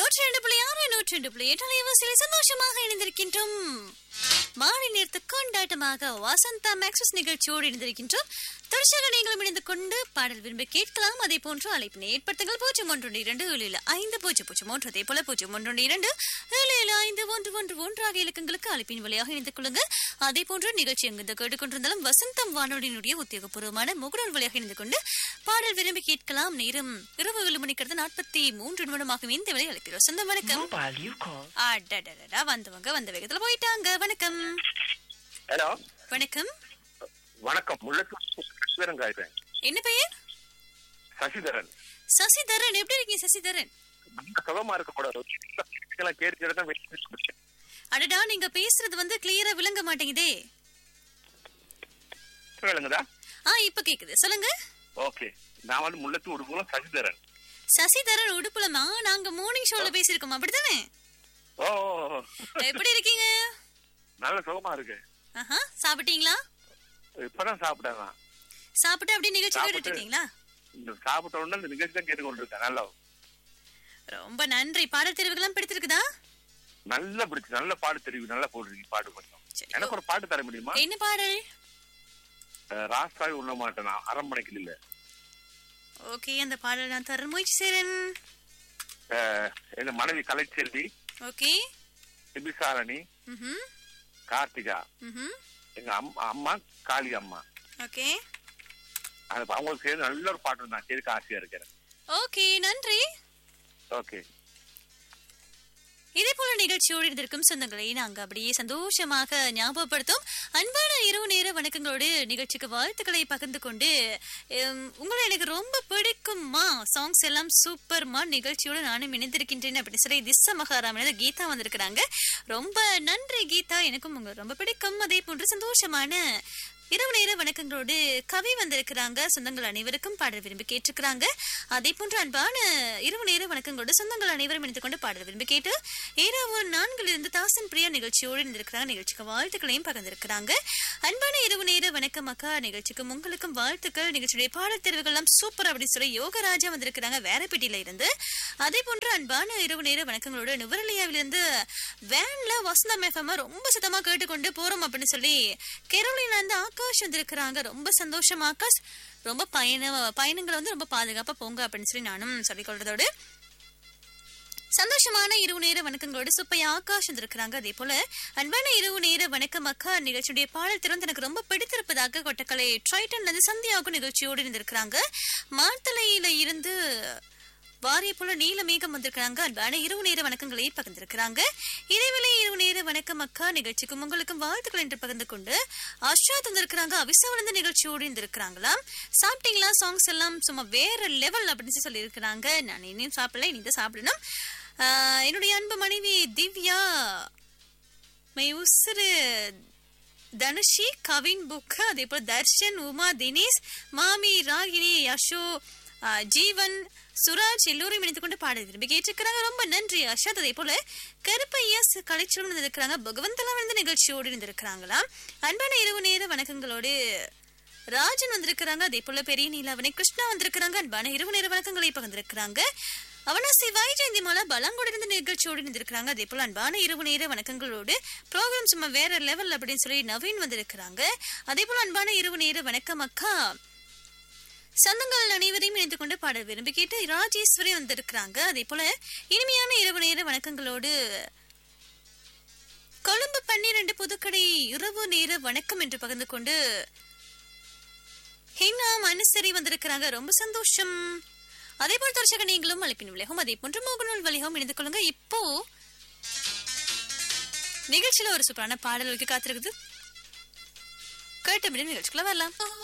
நூற்றி ரெண்டு புள்ளி ஆறு நூற்றி ரெண்டு புள்ளி எட்டு அலைவரிசையில் சந்தோஷமாக இணைந்திருக்கின்றோம் மாலை நேரத்து கொண்டாட்டமாக வசந்தா மேக்ஸஸ் நிகழ்ச்சியோடு இணைந்திருக்கின்றோம் தொடர்ச்சியாக நீங்களும் இணைந்து கொண்டு பாடல் விரும்பி கேட்கலாம் அதே போன்று அழைப்பினை ஏற்படுத்துங்கள் பூஜ்ஜியம் ஒன்று இரண்டு ஏழு ஏழு ஐந்து பூஜ்ஜியம் பூஜ்ஜியம் ஒன்று அதே போல பூஜ்ஜியம் ஒன்று இரண்டு ஏழு ஏழு ஐந்து ஒன்று ஒன்று ஒன்று ஆகிய இலக்கங்களுக்கு அழைப்பின் வழியாக இணைந்து கொள்ளுங்க அதே போன்று நிகழ்ச்சி எங்கிருந்து கேட்டுக்கொண்டிருந்தாலும் வசந்தம் வானொலியினுடைய உத்தியோகபூர்வமான முகநூல் வழியாக இணைந்து கொண்டு பாடல் விரும்பி கேட்கலாம் நேரம் இரவு ஏழு மணிக்கிறது நாற்பத்தி மூன்று நிமிடமாகும் இந்த வேலை அழைக்கிறோம் சொந்தம் வணக்கம் Mobile you call. அடடடடா வந்தவங்க வந்த வேகத்துல போயிட்டாங்க வணக்கம் ஹலோ வணக்கம் வணக்கம் முள்ளத்தூர் சசிதரன் காய்ப்பேன் என்ன பெயர் சசிதரன் சசிதரன் எப்படி இருக்கீங்க சசிதரன் ரொம்ப சுகமா இருக்க கூடாது கேட்டு கேட்டு தான் வெளியே வச்சிருக்கேன். அடடா நீங்க பேசுறது வந்து கிளியரா விளங்க மாட்டேங்குதே கேளுங்கதா ஆ இப்ப கேக்குது சொல்லுங்க ஓகே நான் வந்து முள்ளத்தூர் உடுப்புலம் சசிதரன் சசிதரன் உடுப்புலமா நாங்க மார்னிங் ஷோல பேசியிருக்கோம் அப்படித்தானே ஓ ஓ, ஓ. எப்படி இருக்கீங்க நல்ல சுகமா இருக்கு ஆஹா சாப்பிட்டீங்களா இப்பதான் சாப்பிட்டேன் சாப்பிட்டு அப்படியே நிகழ்ச்சி சாப்பிட்டு. கேட்டுட்டு இருக்கீங்களா இந்த சாப்பிட்ட உடனே இந்த நிகழ்ச்சி தான் கேட்டுக்கொண்டிருக்கேன் நல்லா ரொம்ப நன்றி பாடல் தெரிவுகள்லாம் பிடித்திருக்குதா நல்லா பிடிச்சு நல்ல பாடு தெரிவி நல்லா போடுறீங்க பாட்டு கொஞ்சம் சரி. எனக்கு ஒரு பாட்டு தர முடியுமா என்ன பாடல் அஹ், ராஸ்தாய் உண்ண மாட்டேன் நான் அரண்மனைக்கு இல்ல ஓகே அந்த பாடல் நான் தர முயற்சி செய்றேன் அஹ், எங்க மனைவி கலைச்செல்வி ஓகே சிபிசாரணி ம்ஹும் கார்த்திகா ம்ஹும் எங்க அம்மா அம்மா காளி அம்மா ஓகே அது அவங்களுக்கு சேர்ந்து நல்ல ஒரு பாட்டு நான் கேட்க ஆசையா இருக்கிறேன் ஓகே நன்றி ஓகே இதே போல நிகழ்ச்சியோடு இருந்திருக்கும் சொந்தங்களை நாங்க அப்படியே சந்தோஷமாக ஞாபகப்படுத்தும் அன்பான இரவு நேர வணக்கங்களோடு நிகழ்ச்சிக்கு வாழ்த்துக்களை பகிர்ந்து கொண்டு உம், உங்களை எனக்கு ரொம்ப பிடிக்கும்மா சாங்ஸ் எல்லாம் சூப்பர்மா நிகழ்ச்சியோடு நானும் இணைந்திருக்கின்றேன் அப்படின்னு சொல்லி திஸ்ஸ மகாராமன் கீதா வந்திருக்கிறாங்க ரொம்ப நன்றி கீதா எனக்கும் உங்களை ரொம்ப பிடிக்கும் அதே போன்று சந்தோஷமான இரவு நேர வணக்கங்களோடு கவி வந்திருக்கிறாங்க சொந்தங்கள் அனைவருக்கும் பாடல் விரும்பி கேட்டிருக்கிறாங்க அதே போன்று அன்பான இரவு நேர வணக்கங்களோடு சொந்தங்கள் அனைவரும் இணைந்து கொண்டு பாடல் விரும்பி கேட்டு இரவு நான்கில் இருந்து தாசன் பிரியா நிகழ்ச்சியோடு இருந்திருக்கிறாங்க நிகழ்ச்சிக்கு வாழ்த்துக்களையும் பகிர்ந்திருக்கிறாங்க அன்பான இரவு நேர வணக்கம் அக்கா நிகழ்ச்சிக்கும் உங்களுக்கும் வாழ்த்துக்கள் நிகழ்ச்சியுடைய பாடல் தெரிவுகள்லாம் சூப்பர் அப்படின்னு சொல்லி யோகராஜா வந்திருக்கிறாங்க வேறப்பேட்டியில இருந்து அதே போன்று அன்பான இரவு நேர வணக்கங்களோடு நுவரலியாவிலிருந்து வேன்ல வசந்தம் எஃப்எம் ரொம்ப சத்தமா கேட்டுக்கொண்டு போறோம் அப்படின்னு சொல்லி கேரளில இருந்து ஆகாஷ் வந்திருக்கிறாங்க ரொம்ப சந்தோஷம் ஆகாஷ் ரொம்ப பயண பயணங்களை வந்து ரொம்ப பாதுகாப்பா போங்க அப்படின்னு சொல்லி நானும் சொல்லிக்கொள்றதோடு சந்தோஷமான இரவு நேர வணக்கங்களோடு சுப்பையா ஆகாஷ் வந்திருக்கிறாங்க அதே போல அன்பான இரவு நேர வணக்கம் அக்கா நிகழ்ச்சியுடைய பாடல் திறந்து எனக்கு ரொம்ப பிடித்திருப்பதாக கொட்டக்கலை ட்ரைட்டன்ல இருந்து சந்தியாவுக்கும் நிகழ்ச்சியோடு இருந்திருக்கிறாங்க மாத்தலையில இருந்து வாரிய போல நீல மேகம் வந்திருக்கிறாங்க அன்பான இரவு நேர வணக்கங்களை பகிர்ந்திருக்கிறாங்க இதேவேளை இரவு நேர வணக்கம் அக்கா நிகழ்ச்சிக்கும் உங்களுக்கும் வாழ்த்துக்கள் என்று பகிர்ந்து கொண்டு அஷ்ரா தந்திருக்கிறாங்க அவிசாவிலிருந்து நிகழ்ச்சியோடு இருந்திருக்கிறாங்களாம் சாப்பிட்டீங்களா சாங்ஸ் எல்லாம் சும்மா வேற லெவல் அப்படின்னு சொல்லி இருக்கிறாங்க நான் இனியும் சாப்பிடல இனி தான் சாப்பிடணும் ஆஹ், என்னுடைய அன்பு மனைவி திவ்யா மை உசுறு தனுஷி கவின் புக் அதே போல தர்ஷன் உமா தினேஷ் மாமி ராகினி யஷோ ஆ, ஜீவன் சுராஜ் எல்லோரையும் இணைத்து கொண்டு பாட விரும்பி கேட்டிருக்கிறாங்க ரொம்ப நன்றி அஷாத் அதே போல கருப்பையா கலைச்சலும் இருந்திருக்கிறாங்க பகவந்தலாம் இருந்த நிகழ்ச்சியோடு இருந்திருக்கிறாங்களாம் அன்பான இரவு நேர வணக்கங்களோடு ராஜன் வந்திருக்கிறாங்க அதே போல பெரிய நீலாவணி கிருஷ்ணா வந்திருக்கிறாங்க அன்பான இரவு நேர வணக்கங்களை பகிர்ந்திருக்கிறாங்க அவனாசி வைஜெயந்தி மாலா பலங்கோடு இருந்த நிகழ்ச்சியோடு இருந்திருக்கிறாங்க அதே போல அன்பான இரவு நேர வணக்கங்களோடு ப்ரோக்ராம் சும்மா வேற லெவல் அப்படின்னு சொல்லி நவீன் வந்திருக்கிறாங்க அதே போல அன்பான இரவு நேர வணக்கம் அக்கா சொந்தங்கள் அனைவரையும் இணைந்து கொண்டு பாடல் விரும்பி கேட்டு ராஜேஸ்வரி வந்திருக்கிறாங்க அதே போல இனிமையான இரவு நேர வணக்கங்களோடு கொழும்பு பன்னிரண்டு புதுக்கடை இரவு நேர வணக்கம் என்று பகிர்ந்து கொண்டு ஹினா மனசரி வந்திருக்கிறாங்க ரொம்ப சந்தோஷம் அதே போல் தொடர்ச்சியாக நீங்களும் அழைப்பின் விலகும் அதே போன்று மோகநூல் வழியாகவும் இணைந்து கொள்ளுங்க இப்போ நிகழ்ச்சியில ஒரு சூப்பரான பாடல்களுக்கு காத்திருக்குது கேட்ட நிகழ்ச்சிக்குள்ள வரலாம்